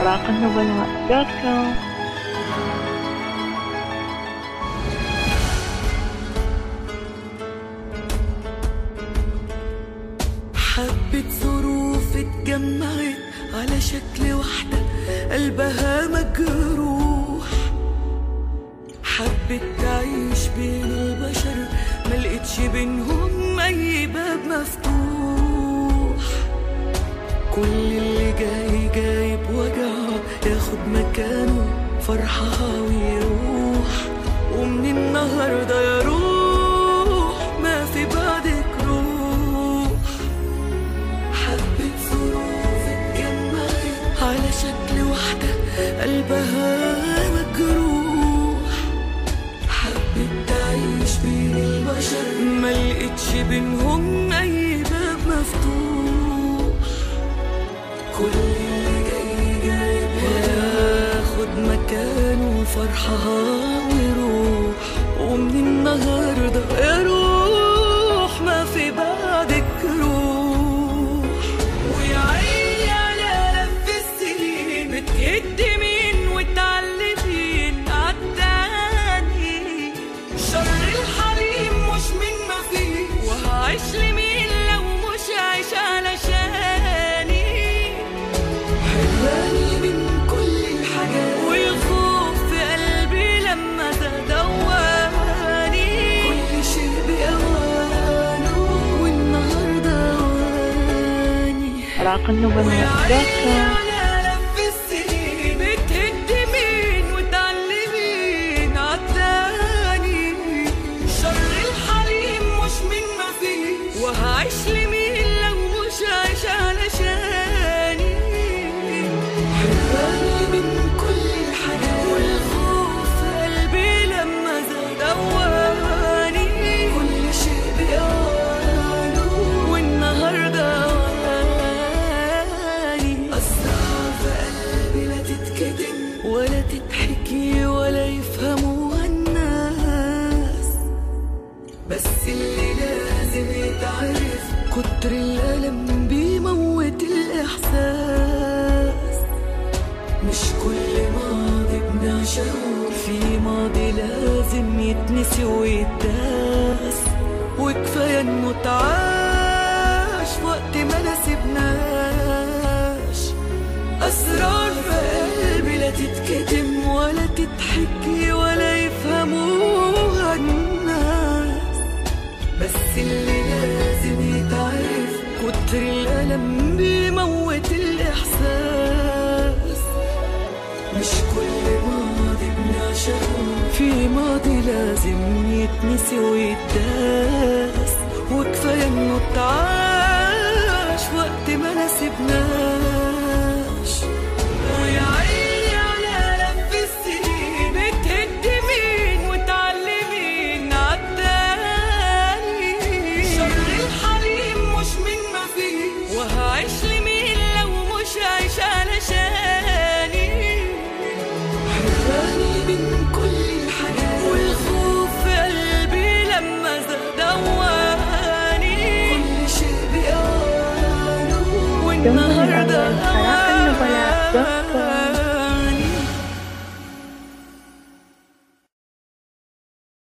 أوراق النبلاء دوت كوم حبة ظروف اتجمعت على شكل واحدة قلبها مجروح حبت تعيش بين البشر ملقتش بينهم أي باب مفتوح كل اللي جاي جاي بوجعه ياخد مكانه فرحها ويروح ومن النهارده يا روح ما في بعدك روح حبة ظروف اتجمعت على شكل واحدة قلبها مجروح حبت تعيش بين البشر ملقتش بينهم أي باب مفتوح كل اللي جاي جاي ياخد مكانه فرحها ويروح ومن النهارده يا روح ما في بعدك روح ويا عيني على لف السنين بتهد مين وتعلمين عالتاني شر الحليم مش من ما فيه وهعيش لمين لو مش عايش علشاني حرماني من كل الحاجات والخوف في قلبي لما تدواني كل شيء بأوانه والنهارده أواني أوراق النبلاء دوت كوم وتعلمين عالتاني شر الحليم مش من ما فيه وهعيش لمين لو مش عايش علشاني حرماني من كل الحاجات والخوف في قلبي لما زاد أواني كل شيء بأوانه والنهارده أواني أسرار في قلبي لا تتكتم ولا تتحكي ولا يفهموها الناس بس اللي لازم يتعرف كتر الألم بيموت الإحساس مش كل ماضي بنعشقه في ماضي لازم يتنسي ويتداس وكفاية انه اتعاش وقت ما نسيبناش أسرار في قلبي لا تتكتم ولا تتحكي ولا يفهموها الناس بس اللي لازم يتعرف كتر الألم بيموت الإحساس مش كل ماضي بنعشقه في ماضي لازم يتنسي ويتداس وكفاية انه اتعاش وقت ما نسيبناش ويا عيني على لف السنين بتهد مين وتعلمين عالتاني شر الحليم مش من ما فيه وهعيش لمين لو مش عايش علشاني حراني من كل الحاجات والخوف في قلبي لما زاد أواني كل شيء بأوانه دمتم والنهارده الأول